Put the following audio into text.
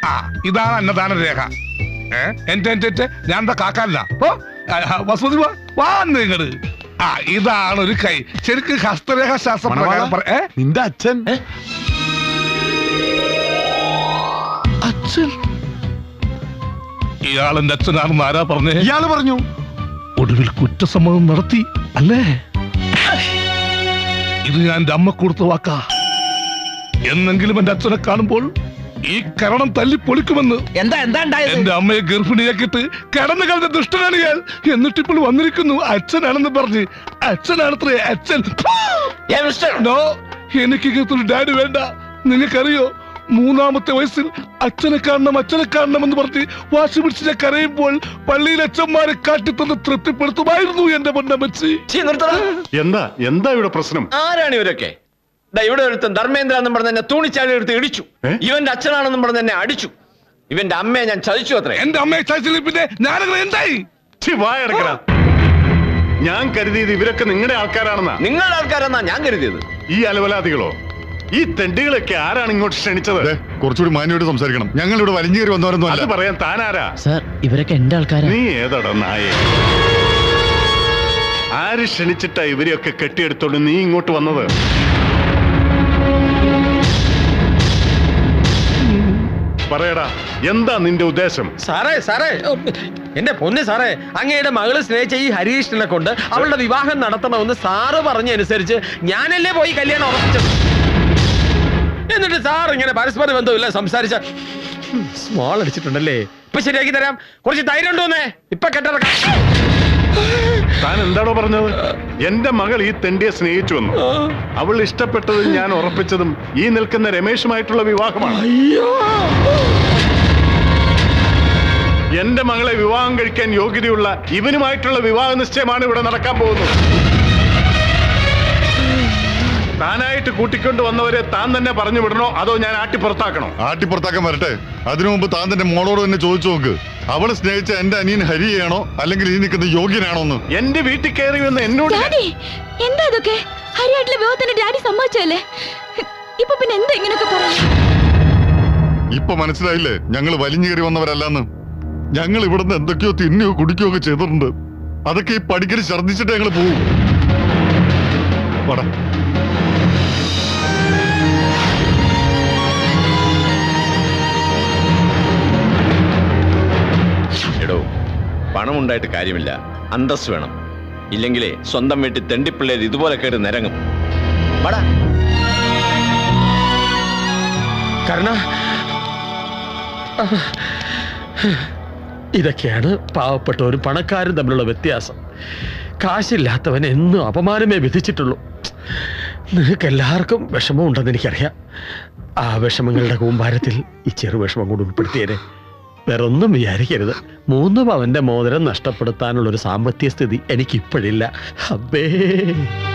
ആ ഇതാണ് അന്നദാന രേഖ ഏ എന്റെ എന്റെ എന്റെ ഞാൻ എന്താ കാക്കാനല്ല ഓ ആ, ആ, വസുമതി വാ വാ നിങ്ങട് ആ ഇതാണ് ഒരു കൈ ശരിക്കും ഹസ്തരേഖ ശാസ്ത്ര പ്രകാരം പറ- ഏ? നിന്റെ അച്ഛൻ അച്ഛൻ ഇയാൾ എന്റെ അച്ഛനാണെന്ന് ആരാ പറഞ്ഞേ ഇയാള് പറഞ്ഞു ഒടുവിൽ കുറ്റസമ്മതം നടത്തി അല്ലേ ഇത് ഞാൻ എന്റെ അമ്മ കൊടുത്ത വാക്കാ എന്നെങ്കിലും എന്റെ അച്ഛനെ കാണുമ്പോൾ ഈ കരണം തല്ലി പൊളിക്കുമെന്ന് എന്താ എന്താ ഉണ്ടായത് എന്റെ അമ്മയെ ഗർഭിണിയാക്കിയിട്ട് കടന്നു കളഞ്ഞ ദുഷ്ടനാണ് ഞാൻ എന്നിട്ടിപ്പോൾ വന്നിരിക്കുന്നു അച്ഛനാണെന്ന് പറഞ്ഞ് അച്ഛനാണത്രേ അച്ഛൻ ഏ, മിസ്റ്റർ നോ എനിക്ക് ഇങ്ങനത്തെ ഒരു ഡാഡി വേണ്ട നിങ്ങൾക്കറിയോ മൂന്നാമത്തെ വയസ്സിൽ അച്ഛനെ കാണണം അച്ഛനെ കാണണം എന്ന് പറഞ്ഞ് വാശി പിടിച്ച് ഞാൻ കരയുമ്പോൾ പള്ളിയിൽ അച്ഛന്മാരെ കാട്ടിത്തന്ന് തൃപ്തിപ്പെടുത്തുമായിരുന്നു എന്റെ പൊന്നമ്മച്ചി ചീ, നിർത്തടാ. എന്താ എന്താ ഇവിടെ പ്രശ്നം ആരാണ് ഇവരൊക്കെ ദാ ഇവിടെ ഒരുത്തൻ ധർമ്മേന്ദ്ര എന്നും പറഞ്ഞ് എന്നെ തൂണിച്ചാടി എടുത്ത് ഇടിച്ചു ഏ? ഇവന്റെ അച്ഛനാണെന്നും പറഞ്ഞ് എന്നെ അടിച്ചു ഇവന്റെ അമ്മയെ ഞാൻ ചതിച്ചു അത്രേ എന്റെ അമ്മയെ ചതിച്ചില്ല പിന്നെ ഞാനങ്ങനെ എന്തായി ഛി, വായടക്കട ഞാൻ കരുതിയത് ഇവരൊക്കെ നിങ്ങളുടെ ആൾക്കാരാണെന്നാ നിങ്ങളുടെ ആൾക്കാരെന്നാ ഞാൻ കരുതിയത് ഈ അലവലാദികളോ ഈ തെണ്ടികളൊക്കെ ആരാണ് ഇങ്ങോട്ട് ക്ഷണിച്ചത് ദേ, കുറച്ചുകൂടി മാന്യമായിട്ട് സംസാരിക്കണം ഞങ്ങൾ ഇവിടെ വലിഞ്ഞു കയറി വന്നവരൊന്നും അത് അല്ല പറയാൻ താനാരാ സാർ ഇവരൊക്കെ എന്റെ ആൾക്കാരാ നീ ഏതടാ നായെ ആര് ക്ഷണിച്ചിട്ടാ ഇവരെയൊക്കെ കെട്ടിയെടുത്തോണ്ട് നീ ഇങ്ങോട്ട് വന്നത് പറയടാ എന്താ നിന്റെ ഉദ്ദേശം സാറേ സാറേ ഓ, എന്റെ പൊന്ന് സാറേ അങ്ങയുടെ മകള് സ്നേഹിച്ച ഈ ഹരീഷിനെ കൊണ്ട് അവളുടെ വിവാഹം നടത്തണമെന്ന് സാറ് പറഞ്ഞനുസരിച്ച് ഞാനല്ലേ പോയി കല്യാണം ഉറപ്പിച്ചത് എന്നിട്ട് സാർ ഇങ്ങനെ പരസ്പര ബന്ധമില്ല സംസാരിച്ച സ്മോൾ അടിച്ചിട്ടുണ്ടല്ലേ ഇപ്പൊ ശരിയാക്കി തരാം കുറച്ച് ധൈര്യം ഉണ്ടോന്നേ ഇപ്പൊ കെട്ടിറക്കാം താൻ എന്താണോ പറഞ്ഞത് എന്റെ മകൾ ഈ തെണ്ടിയെ സ്നേഹിച്ചു വന്നു അവൾ ഇഷ്ടപ്പെട്ടതും ഞാൻ ഉറപ്പിച്ചതും ഈ നിൽക്കുന്ന രമേശുമായിട്ടുള്ള വിവാഹമാണ് എന്റെ മകളെ വിവാഹം കഴിക്കാൻ യോഗ്യതയുള്ള ഇവനുമായിട്ടുള്ള വിവാഹ നിശ്ചയമാണ് ഇവിടെ നടക്കാൻ പോകുന്നത് താനായിട്ട് കൂട്ടിക്കൊണ്ട് വന്നവരെ താൻ തന്നെ പറഞ്ഞു വിടണോ അതോ ഞാൻ ആട്ടി പുറത്താക്കണോ ആട്ടിപ്പുറത്താക്കാൻ വരട്ടെ അതിനു മുമ്പ് താൻ തന്റെ മോളോട് തന്നെ ചോദിച്ചു നോക്ക് അവള് സ്നേഹിച്ച എന്റെ അനിയൻ ഹരിയാണോ അല്ലെങ്കിൽ ഈ നിൽക്കുന്ന യോഗ്യനാണോ എന്ന് എന്റെ വീട്ടിൽ കയറി വന്ന് എന്നോട് ഡാഡി എന്താ ഇതൊക്കെ ഹരിയായിട്ടുള്ള വിവാഹത്തിന് ഡാഡി സമ്മതിച്ചല്ലേ ഇപ്പൊ പിന്നെ എന്താ ഇങ്ങനെയൊക്കെ പറയാ ഇപ്പൊ മനസ്സിലായില്ലേ ഞങ്ങൾ വലിഞ്ഞു കയറി വന്നവരല്ലെന്ന് ഞങ്ങൾ ഇവിടുന്ന് എന്തൊക്കെയോ തിന്നുകയോ കുടിക്കുകയോ ഒക്കെ ചെയ്തിട്ടുണ്ട് അതൊക്കെ ഈ പഠിക്കൽ ഛർദ്ദിച്ചിട്ട് ഞങ്ങൾ പോവും വാടാ. എടോ പണമുണ്ടായിട്ട് കാര്യമില്ല അന്തസ് വേണം ഇല്ലെങ്കിലേ സ്വന്തം വീട്ടിൽ തെണ്ടിപ്പിള്ളേർ ഇതുപോലെ കയറി നിരങ്ങും വാടാ. കരുണ ഇതൊക്കെയാണ് പാവപ്പെട്ടവരും പണക്കാരും തമ്മിലുള്ള വ്യത്യാസം കാശില്ലാത്തവൻ എന്നും അപമാനമേ വിധിച്ചിട്ടുള്ളൂ നിങ്ങൾക്ക് എല്ലാവർക്കും വിഷമം ഉണ്ടെന്ന് എനിക്കറിയാം ആ വിഷമങ്ങളുടെ കൂമ്പാരത്തിൽ ഈ ചെറു വിഷമം കൂടി ഉൾപ്പെടുത്തിയേരെ വേറൊന്നും വിചാരിക്കരുത് മൂന്ന് പവന്റെ മോതിരം നഷ്ടപ്പെടുത്താനുള്ള ഒരു സാമ്പത്തിക സ്ഥിതി എനിക്കിപ്പോഴില്ല അബ്ബേ